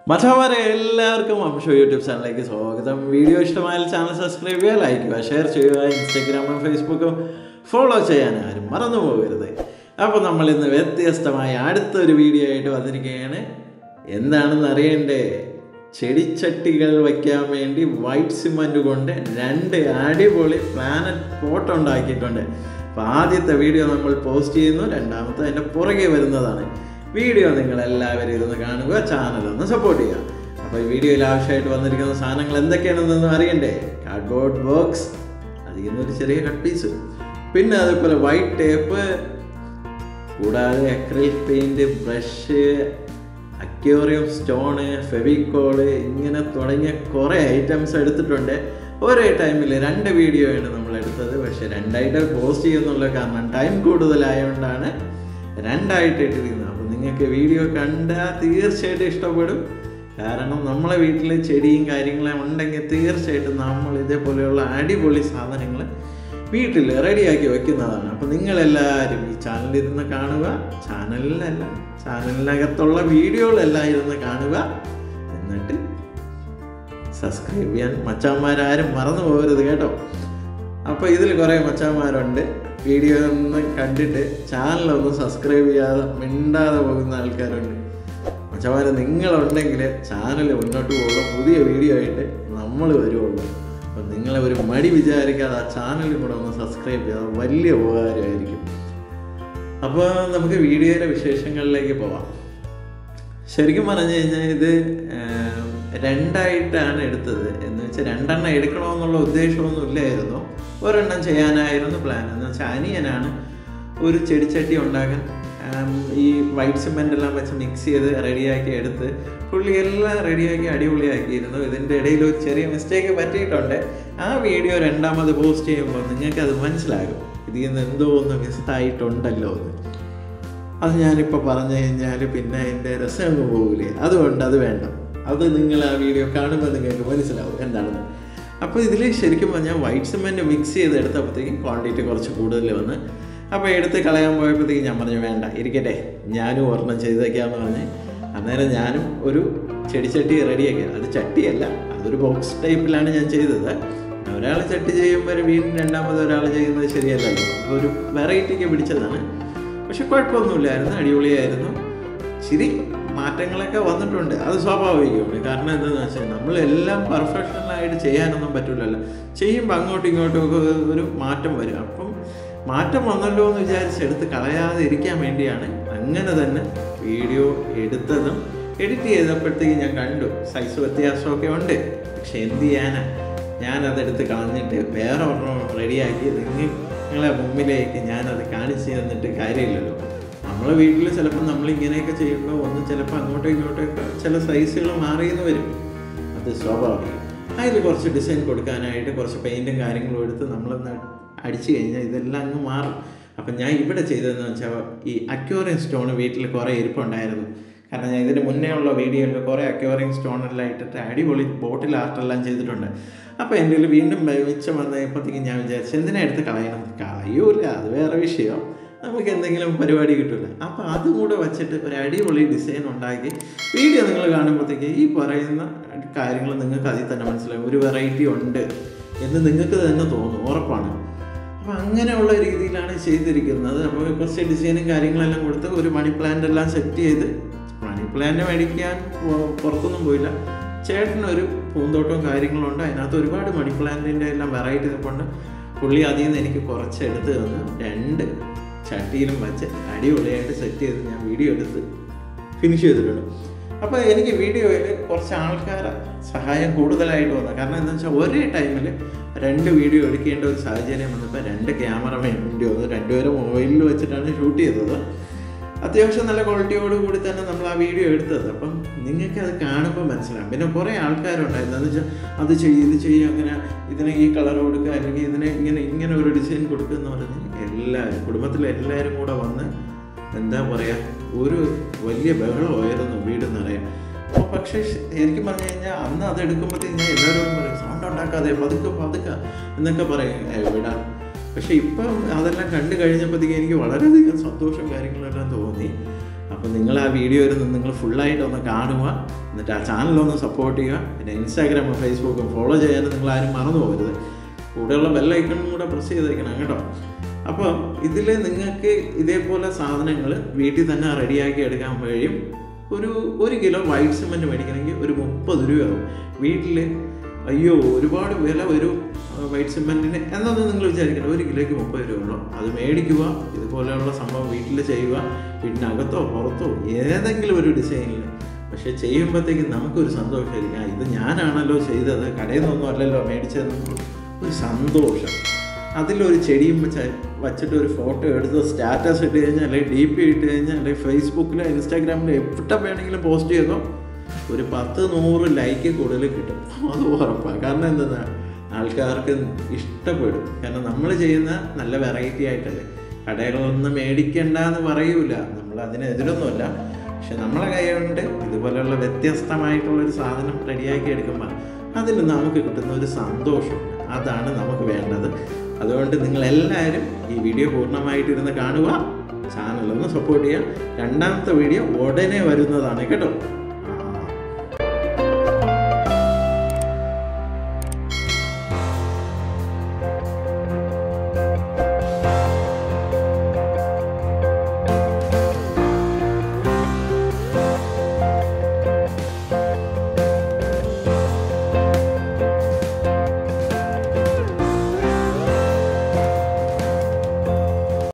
മറ്റവരെ എല്ലാവർക്കും അംശോ യൂട്യൂബ് ചാനലിലേക്ക് സ്വാഗതം വീഡിയോ ഇഷ്ടമായാൽ ചാനൽ സബ്സ്ക്രൈബ് ചെയ്യുക ലൈക്ക് ചെയ്യുക ഷെയർ ചെയ്യുക ഇൻസ്റ്റഗ്രാമും ഫേസ്ബുക്കും ഫോളോ ചെയ്യാൻ ആരും മറന്നു പോകരുത് അപ്പോൾ നമ്മൾ ഇന്ന് വ്യത്യസ്തമായ അടുത്തൊരു വീഡിയോ ആയിട്ട് വന്നിരിക്കുകയാണ് എന്താണെന്ന് അറിയണ്ടേ ചെടിച്ചട്ടികൾ വയ്ക്കാൻ വേണ്ടി വൈറ്റ് സിമൻറ്റ് കൊണ്ട് രണ്ട് അടിപൊളി പ്ലാനറ്റ് പോട്ട് ഉണ്ടാക്കിയിട്ടുണ്ട് അപ്പോൾ ആദ്യത്തെ വീഡിയോ നമ്മൾ പോസ്റ്റ് ചെയ്യുന്നു രണ്ടാമത്തെ അതിൻ്റെ പുറകെ വരുന്നതാണ് വീഡിയോ നിങ്ങൾ എല്ലാവരും ഇരുന്ന് കാണുക ചാനൽ ഒന്ന് സപ്പോർട്ട് ചെയ്യുക അപ്പോൾ ഈ വീഡിയോയിൽ ആവശ്യമായിട്ട് വന്നിരിക്കുന്ന സാധനങ്ങൾ എന്തൊക്കെയാണെന്നൊന്നും അറിയണ്ടേ കാർഡ്ബോർഡ് ബോക്സ് അതിൽ നിന്നൊരു ചെറിയ കട്ട് പീസ് പിന്നെ അതുപോലെ വൈറ്റ് ടേപ്പ് കൂടാതെ acrylic paint brush aquarium stone Fevicol ഇങ്ങനെ തുടങ്ങിയ കുറേ ഐറ്റംസ് എടുത്തിട്ടുണ്ട് ഒരേ ടൈമിൽ രണ്ട് വീഡിയോയാണ് നമ്മൾ എടുത്തത് പക്ഷെ രണ്ടായിട്ട് പോസ്റ്റ് ചെയ്യുന്നുള്ള കാരണം ടൈം കൂടുതലായതുകൊണ്ടാണ് രണ്ടായിട്ട് ഇട്ടിരിക്കുന്നത് അപ്പോൾ നിങ്ങൾക്ക് വീഡിയോ കണ്ടാൽ തീർച്ചയായിട്ടും ഇഷ്ടപ്പെടും കാരണം നമ്മളെ വീട്ടിൽ ചെടിയും കാര്യങ്ങളും ഉണ്ടെങ്കിൽ തീർച്ചയായിട്ടും നമ്മൾ ഇതേപോലെയുള്ള അടിപൊളി സാധനങ്ങൾ വീട്ടിൽ റെഡിയാക്കി വെക്കുന്നതാണ് അപ്പോൾ നിങ്ങളെല്ലാവരും ഈ ചാനലിൽ ഇരുന്ന് കാണുക ചാനലിലല്ല ചാനലിനകത്തുള്ള വീഡിയോകളെല്ലാം ഇരുന്ന് കാണുക എന്നിട്ട് സബ്സ്ക്രൈബ് ചെയ്യാൻ മച്ചാന്മാരാരും മറന്നു പോകരുത് കേട്ടോ അപ്പോൾ ഇതിൽ കുറേ മച്ചാന്മാരുണ്ട് വീഡിയോ ഒന്ന് കണ്ടിട്ട് ചാനലൊന്ന് സബ്സ്ക്രൈബ് ചെയ്യാതെ മിണ്ടാതെ പോകുന്ന ആൾക്കാരുണ്ട് മച്ചന്മാരെ നിങ്ങളുണ്ടെങ്കിൽ ചാനൽ മുന്നോട്ട് പോകുള്ളൂ പുതിയ വീഡിയോ ആയിട്ട് നമ്മൾ വരുവുള്ളൂ അപ്പം നിങ്ങളെ ഒരു മടി വിചാരിക്കാതെ ആ ചാനലും കൂടെ ഒന്ന് സബ്സ്ക്രൈബ് ചെയ്യാതെ വലിയ ഉപകാരമായിരിക്കും അപ്പോൾ നമുക്ക് വീഡിയോയുടെ വിശേഷങ്ങളിലേക്ക് പോവാം ശരിക്കും പറഞ്ഞു കഴിഞ്ഞാൽ ഇത് ഏം, രണ്ടായിട്ടാണ് എടുത്തത് എന്ന് വെച്ചാൽ രണ്ടെണ്ണം എടുക്കണമെന്നുള്ള ഉദ്ദേശമൊന്നും ഇല്ലായിരുന്നു ഒരെണ്ണം ചെയ്യാനായിരുന്നു പ്ലാൻ എന്ന് വെച്ചാൽ അനിയനാണ് ഒരു ചെടിച്ചട്ടി ഉണ്ടാക്കാൻ ആം, ഈ വൈറ്റ് സിമെൻ്റ് എല്ലാം വെച്ച് മിക്സ് ചെയ്ത് റെഡിയാക്കി എടുത്ത് പുള്ളി എല്ലാം റെഡിയാക്കി അടിപൊളിയാക്കിയിരുന്നു ഇതിൻ്റെ ഇടയിൽ ഒരു ചെറിയ മിസ്റ്റേക്ക് പറ്റിയിട്ടുണ്ട് ആ വീഡിയോ രണ്ടാമത് പോസ്റ്റ് ചെയ്യുമ്പോൾ നിങ്ങൾക്ക് അത് മനസ്സിലാകും ഇതിൽ നിന്ന് എന്തോ ഒന്ന് മിസ്സായിട്ടുണ്ടല്ലോ എന്ന് അത് ഞാനിപ്പോൾ പറഞ്ഞു കഴിഞ്ഞാൽ പിന്നെ എൻ്റെ രസം അങ്ങ് പോകില്ലേ അതുകൊണ്ട് അത് വേണ്ട അത് നിങ്ങൾ ആ വീഡിയോ കാണുമ്പോൾ നിങ്ങൾക്ക് മനസ്സിലാവും എന്താണെന്ന് അപ്പോൾ ഇതിൽ ശരിക്കും പറഞ്ഞാൽ വൈറ്റ് സിമെൻറ്റ് മിക്സ് ചെയ്ത് എടുത്തപ്പോഴത്തേക്കും ക്വാണ്ടിറ്റി കുറച്ച് കൂടുതൽ വന്ന് അപ്പോൾ എടുത്ത് കളയാൻ പോയപ്പോഴത്തേക്കും ഞാൻ പറഞ്ഞു വേണ്ട ഇരിക്കട്ടെ ഞാനും ഒരെണ്ണം ചെയ്തേക്കാന്ന് പറഞ്ഞ് അന്നേരം ഞാനും ഒരു ചെടിച്ചട്ടി റെഡിയാക്കി അത് ചട്ടിയല്ല അതൊരു ബോക്സ് ടൈപ്പിലാണ് ഞാൻ ചെയ്തത് ഒരാൾ ചട്ടി ചെയ്യുമ്പോൾ വീണ്ടും രണ്ടാമത് ഒരാൾ ചെയ്യുന്നത് ശരിയല്ലല്ലോ അപ്പോൾ ഒരു വെറൈറ്റിക്ക് പിടിച്ചതാണ് പക്ഷെ കുഴപ്പമൊന്നുമില്ലായിരുന്നു അടിപൊളിയായിരുന്നു ശരി മാറ്റങ്ങളൊക്കെ വന്നിട്ടുണ്ട് അത് സ്വാഭാവികമാണ് കാരണം എന്താണെന്ന് വെച്ചാൽ നമ്മളെല്ലാം പെർഫെക്ഷനായിട്ട് ചെയ്യാനൊന്നും പറ്റില്ലല്ലോ ചെയ്യുമ്പോൾ അങ്ങോട്ടും ഇങ്ങോട്ടും ഒക്കെ ഒരു മാറ്റം വരും അപ്പം മാറ്റം വന്നല്ലോ എന്ന് വിചാരിച്ച് എടുത്ത് കളയാതെ ഇരിക്കാൻ വേണ്ടിയാണ് അങ്ങനെ തന്നെ വീഡിയോ എടുത്തതും എഡിറ്റ് ചെയ്തപ്പോഴത്തേക്ക് ഞാൻ കണ്ടു സൈസ് വ്യത്യാസമൊക്കെ ഉണ്ട് പക്ഷെ എന്ത് ചെയ്യാനാ ഞാനതെടുത്ത് കളഞ്ഞിട്ട് വേറെ ഒരെണ്ണം റെഡിയാക്കി നിങ്ങൾ നിങ്ങളെ മുമ്പിലേക്ക് ഞാനത് കാണിച്ചു തന്നിട്ട് കാര്യമില്ലല്ലോ നമ്മളെ വീട്ടിൽ ചിലപ്പോൾ നമ്മൾ ഇങ്ങനെയൊക്കെ ചെയ്യുമ്പോൾ ഒന്ന് ചിലപ്പോൾ അങ്ങോട്ടും ഇങ്ങോട്ടൊക്കെ ചില സൈസുകൾ മാറിയെന്ന് വരും അത് സ്വാഭാവികം അതിൽ കുറച്ച് ഡിസൈൻ കൊടുക്കാനായിട്ട് കുറച്ച് പെയിൻറ്റും കാര്യങ്ങളും എടുത്ത് നമ്മളൊന്ന് അടിച്ചു കഴിഞ്ഞാൽ ഇതെല്ലാം അങ്ങ് മാറും അപ്പം ഞാൻ ഇവിടെ ചെയ്തതെന്ന് വെച്ചാൽ ഈ അക്യോറിയം സ്റ്റോൺ വീട്ടിൽ കുറേ ഇരിപ്പുണ്ടായിരുന്നു കാരണം ഞാൻ ഇതിന് മുന്നേ ഉള്ള വീഡിയോയിൽ കുറേ അക്യോറിയം സ്റ്റോണെല്ലാം ഇട്ടിട്ട് അടിപൊളി ബോട്ടിൽ ആർട്ടെല്ലാം ചെയ്തിട്ടുണ്ട് അപ്പോൾ എൻ്റെ കയ്യിൽ വീണ്ടും മിച്ചം വന്നപ്പോഴത്തേക്കും ഞാൻ വിചാരിച്ചു എന്തിനാ എടുത്ത് കളയണം കളയൂല അത് വേറെ വിഷയം നമുക്ക് എന്തെങ്കിലും പരിപാടി കിട്ടില്ല അപ്പോൾ അതും കൂടെ വച്ചിട്ട് ഒരു അടിപൊളി ഡിസൈൻ ഉണ്ടാക്കി വീഡിയോ നിങ്ങൾ കാണുമ്പോഴത്തേക്ക് ഈ പറയുന്ന കാര്യങ്ങൾ നിങ്ങൾക്ക് അതിൽ തന്നെ മനസ്സിലാവും ഒരു വെറൈറ്റി ഉണ്ട് എന്ന് നിങ്ങൾക്ക് തന്നെ തോന്നും ഉറപ്പാണ് അപ്പോൾ അങ്ങനെയുള്ള രീതിയിലാണ് ചെയ്തിരിക്കുന്നത് അപ്പോൾ കുറച്ച് ഡിസൈനും കാര്യങ്ങളെല്ലാം കൊടുത്ത് ഒരു മണി പ്ലാന്റ് എല്ലാം സെറ്റ് ചെയ്ത് മണി പ്ലാന്റ് മേടിക്കാൻ പു- പുറത്തൊന്നും പോയില്ല ചേട്ടനൊരു പൂന്തോട്ടവും കാര്യങ്ങളും ഉണ്ട് അതിനകത്ത് ഒരുപാട് മണി പ്ലാന്റിൻ്റെ എല്ലാം വെറൈറ്റി നിൽപ്പുണ്ട് പുള്ളി അതിൽ നിന്ന് എനിക്ക് കുറച്ച് എടുത്ത് തന്നു രണ്ട് ചട്ടിയിലും വെച്ച് അടിപൊളിയായിട്ട് സെറ്റ് ചെയ്ത് ഞാൻ വീഡിയോ എടുത്ത് ഫിനിഷ് ചെയ്തിട്ടുണ്ട് അപ്പോൾ എനിക്ക് വീഡിയോയിൽ കുറച്ച് ആൾക്കാരെ സഹായം കൂടുതലായിട്ട് വന്നു കാരണം എന്താ വെച്ചാൽ ഒരേ ടൈമിൽ രണ്ട് വീഡിയോ എടുക്കേണ്ട ഒരു സാഹചര്യം വന്നപ്പോൾ രണ്ട് ക്യാമറമാൻ വേണ്ടി വന്നു രണ്ടുപേരും മൊബൈലിൽ വെച്ചിട്ടാണ് ഷൂട്ട് ചെയ്തത് അത്യാവശ്യം നല്ല ക്വാളിറ്റിയോട് കൂടി തന്നെ നമ്മൾ ആ വീഡിയോ എടുത്തത് അപ്പം നിങ്ങൾക്ക് അത് കാണുമ്പോൾ മനസ്സിലാവും പിന്നെ കുറേ ആൾക്കാരുണ്ടായിരുന്നു എന്ന് വെച്ചാൽ അത് ചെയ്യും ഇത് ചെയ്യും അങ്ങനെ ഇതിന് ഈ കളർ കൊടുക്കുക അല്ലെങ്കിൽ ഇതിന് ഇങ്ങനെ ഇങ്ങനെ ഒരു ഡിസൈൻ കൊടുക്കുക എന്ന് പറഞ്ഞ് എല്ലാവരും കുടുംബത്തിലെ എല്ലാവരും കൂടെ വന്ന് എന്താ പറയുക ഒരു വലിയ ബഹളമായിരുന്നു വീട് നിറയെ അപ്പോൾ പക്ഷേ ശരിക്കും പറഞ്ഞു കഴിഞ്ഞാൽ അന്ന് അത് എടുക്കുമ്പോഴത്തേക്ക് ഞാൻ എല്ലാവരോടും പറയും സൗണ്ട് ഉണ്ടാക്കാതെ പതുക്കെ പതുക്കെ എന്നൊക്കെ പറയും എവിടെ പക്ഷെ ഇപ്പം അതെല്ലാം കണ്ടു കഴിഞ്ഞപ്പോഴത്തേക്ക് എനിക്ക് വളരെയധികം സന്തോഷം കാര്യങ്ങളെല്ലാം തോന്നി അപ്പോൾ നിങ്ങൾ ആ വീഡിയോ ഇരുന്ന് നിങ്ങൾ ഫുള്ളായിട്ട് ഒന്ന് കാണുക എന്നിട്ട് ആ ചാനലൊന്ന് സപ്പോർട്ട് ചെയ്യുക പിന്നെ ഇൻസ്റ്റാഗ്രാമും ഫേസ്ബുക്കും ഫോളോ ചെയ്യാനും നിങ്ങൾ ആരും മറന്നു പോകരുത് കൂടെയുള്ള ബെല്ലൈക്കണും കൂടെ പ്രസ് ചെയ്തേക്കണം കേട്ടോ അപ്പോൾ ഇതിൽ നിങ്ങൾക്ക് ഇതേപോലെ സാധനങ്ങൾ വീട്ടിൽ തന്നെ റെഡിയാക്കി എടുക്കാൻ കഴിയും ഒരു ഒരു കിലോ വൈറ്റ് സിമെൻറ്റ് മേടിക്കണമെങ്കിൽ ഒരു മുപ്പത് രൂപയാവും വീട്ടിൽ അയ്യോ ഒരുപാട് വില വരും വൈറ്റ് സിമെൻറ്റിന് എന്നൊന്നും നിങ്ങൾ വിചാരിക്കണം ഒരു കിലോയ്ക്ക് മുപ്പത് രൂപ ഉള്ളൂ അത് മേടിക്കുക ഇതുപോലെയുള്ള സംഭവം വീട്ടിൽ ചെയ്യുക വീട്ടിനകത്തോ പുറത്തോ ഏതെങ്കിലും ഒരു ഡിസൈനിൽ പക്ഷെ ചെയ്യുമ്പോഴത്തേക്കും നമുക്കൊരു സന്തോഷമായിരിക്കും ആ ഇത് ഞാനാണല്ലോ ചെയ്തത് കടയിൽ നിന്നൊന്നും അല്ലല്ലോ മേടിച്ചതെന്ന് ഒരു സന്തോഷം അതിലൊരു ചെടിയും വെച്ച് വച്ചിട്ട് ഒരു ഫോട്ടോ എടുത്ത് സ്റ്റാറ്റസ് ഇട്ട് കഴിഞ്ഞാൽ അല്ലെങ്കിൽ ഡി പി ഇട്ട് കഴിഞ്ഞാൽ അല്ലെങ്കിൽ ഫേസ്ബുക്കിലോ ഇൻസ്റ്റാഗ്രാമിലോ എവിടെ വേണമെങ്കിലും പോസ്റ്റ് ചെയ്തോ ഒരു പത്ത് നൂറ് ലൈക്ക് കൂടുതൽ കിട്ടും അത് ഉറപ്പാണ് കാരണം എന്താ ആൾക്കാർക്ക് ഇഷ്ടപ്പെടും കാരണം നമ്മൾ ചെയ്യുന്ന നല്ല വെറൈറ്റി ആയിട്ടല്ലേ കടകളൊന്നും മേടിക്കണ്ട എന്ന് പറയൂല നമ്മൾ അതിനെതിരൊന്നുമല്ല പക്ഷെ നമ്മളെ കൈ കൊണ്ട് ഇതുപോലെയുള്ള വ്യത്യസ്തമായിട്ടുള്ളൊരു സാധനം റെഡിയാക്കി എടുക്കുമ്പോൾ അതിൽ നമുക്ക് കിട്ടുന്ന ഒരു സന്തോഷം അതാണ് നമുക്ക് വേണ്ടത് അതുകൊണ്ട് നിങ്ങളെല്ലാവരും ഈ വീഡിയോ പൂർണ്ണമായിട്ടിരുന്ന് കാണുക ചാനലൊന്ന് സപ്പോർട്ട് ചെയ്യുക രണ്ടാമത്തെ വീഡിയോ ഉടനെ വരുന്നതാണ് കേട്ടോ